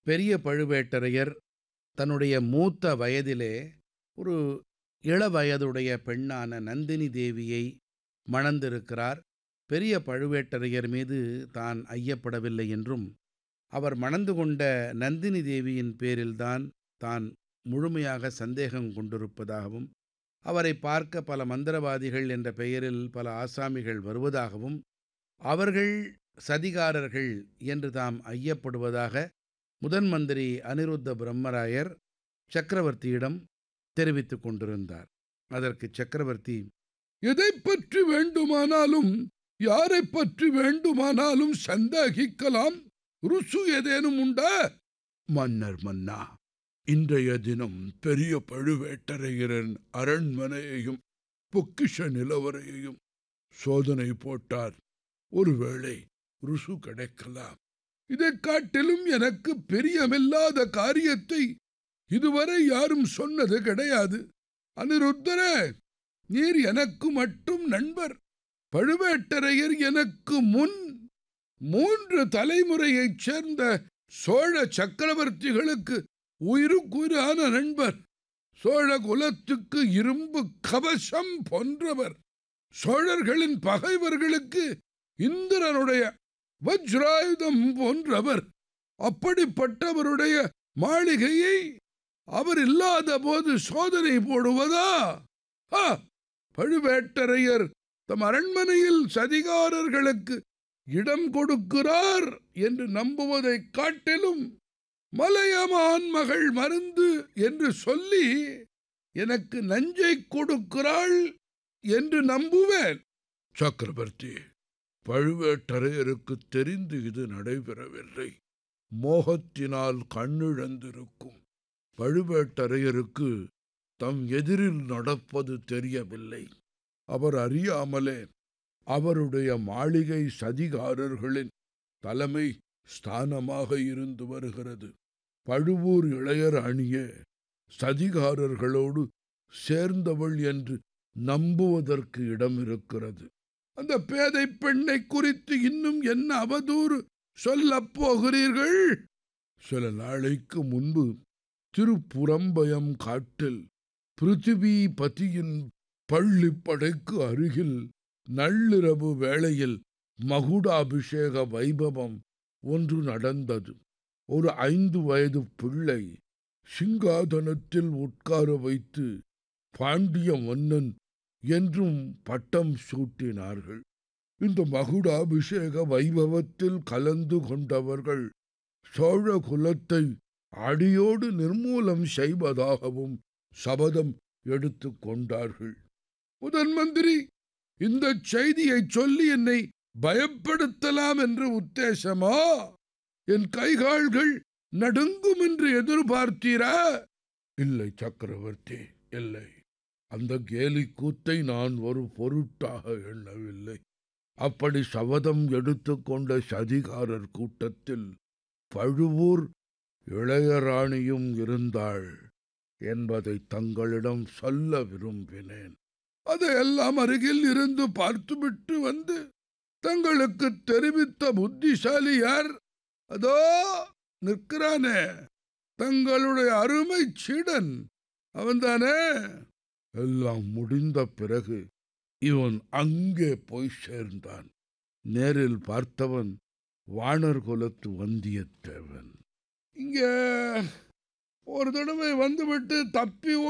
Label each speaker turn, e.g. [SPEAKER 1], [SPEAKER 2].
[SPEAKER 1] பெரிய பழுவேட்டரையர் தன்னுடைய மூத்த வயதிலே ஒரு இளவயதுடைய பெண்ணான நந்தினி தேவியை மணந்திருக்கிறார் பெரிய பழுவேட்டரையர் மீது தான் ஐயப்படவில்லை என்றும் அவர் மணந்து கொண்ட நந்தினி தேவியின் பேரில்தான் தான் முழுமையாக சந்தேகம் கொண்டிருப்பதாகவும் அவரை பார்க்க பல மந்திரவாதிகள் என்ற பெயரில் பல ஆசாமிகள் வருவதாகவும் அவர்கள் சதிகாரர்கள் என்று தாம் ஐயப்படுவதாக முதன் மந்திரி அனிருத்த பிரம்மராயர் சக்கரவர்த்தியிடம் தெரிவித்துக் கொண்டிருந்தார் அதற்கு சக்கரவர்த்தி
[SPEAKER 2] எதை பற்றி வேண்டுமானாலும் யாரை பற்றி வேண்டுமானாலும் சந்தேகிக்கலாம் ருசு ஏதேனும் உண்டா மன்னர் மன்னா இன்றைய தினம் பெரிய பழுவேட்டரையரின் அரண்மனையையும் பொக்கிஷ நிலவரையையும் சோதனை போட்டார் ஒருவேளை ருசு கிடைக்கலாம் இதைக் காட்டிலும் எனக்கு பிரியமில்லாத காரியத்தை இதுவரை யாரும் சொன்னது கிடையாது அனிருத்தரே நீர் எனக்கு மட்டும் நண்பர் பழுவேட்டரையர் எனக்கு முன் மூன்று தலைமுறையைச் சேர்ந்த சோழ சக்கரவர்த்திகளுக்கு உயிருக்குயிரான நண்பர் சோழ குலத்துக்கு இரும்பு கவசம் போன்றவர் சோழர்களின் பகைவர்களுக்கு இந்திரனுடைய வஜ்ராயுதம் போன்றவர் அப்படிப்பட்டவருடைய மாளிகையை அவர் இல்லாத போது சோதனை போடுவதா ஆ, பழுவேட்டரையர் தம் அரண்மனையில் சதிகாரர்களுக்கு இடம் கொடுக்கிறார் என்று நம்புவதைக் காட்டிலும் மலையமான் மகள் மருந்து என்று சொல்லி எனக்கு நஞ்சை கொடுக்கிறாள் என்று நம்புவேன் சக்கரவர்த்தி பழுவேட்டரையருக்கு தெரிந்து இது நடைபெறவில்லை மோகத்தினால் கண்ணிழந்திருக்கும் பழுவேட்டரையருக்கு தம் எதிரில் நடப்பது தெரியவில்லை அவர் அறியாமலே அவருடைய மாளிகை சதிகாரர்களின் தலைமை ஸ்தானமாக இருந்து வருகிறது பழுவூர் இளையர் அணிய சதிகாரர்களோடு சேர்ந்தவள் என்று நம்புவதற்கு இடம் இருக்கிறது அந்த பேதை பெண்ணை குறித்து இன்னும் என்ன அவதூறு சொல்லப் போகிறீர்கள் சில நாளைக்கு முன்பு திருப்புறம்பயம் காட்டில் பிருத்திவி பதியின் பள்ளிப்படைக்கு அருகில் நள்ளிரவு வேளையில் மகுடாபிஷேக வைபவம் ஒன்று நடந்தது ஒரு ஐந்து வயது பிள்ளை சிங்காதனத்தில் உட்கார வைத்து பாண்டிய மன்னன் என்றும் பட்டம் சூட்டினார்கள் இந்த மகுடாபிஷேக வைபவத்தில் கலந்து கொண்டவர்கள் சோழ குலத்தை அடியோடு நிர்மூலம் செய்வதாகவும் சபதம் எடுத்துக் கொண்டார்கள் முதன் மந்திரி இந்த செய்தியை சொல்லி என்னை பயப்படுத்தலாம் என்ற உத்தேசமா என் கைகால்கள் நடுங்கும் என்று எதிர்பார்த்தீரா இல்லை சக்கரவர்த்தி இல்லை அந்த கேலி கூத்தை நான் ஒரு பொருட்டாக எண்ணவில்லை அப்படி சபதம் எடுத்துக்கொண்ட சதிகாரர் கூட்டத்தில் பழுவூர் இளையராணியும் இருந்தாள் என்பதை தங்களிடம் சொல்ல விரும்பினேன் அதையெல்லாம் அருகில் இருந்து பார்த்துவிட்டு வந்து தங்களுக்கு தெரிவித்த புத்திசாலி யார் அதோ நிற்கிறானே தங்களுடைய அருமை சீடன் அவன்தானே எல்லாம் முடிந்த பிறகு இவன் அங்கே போய் சேர்ந்தான் நேரில் பார்த்தவன் வாணர் குலத்து வந்தியத்தேவன் இங்கே ஒரு தடவை வந்துவிட்டு தப்பி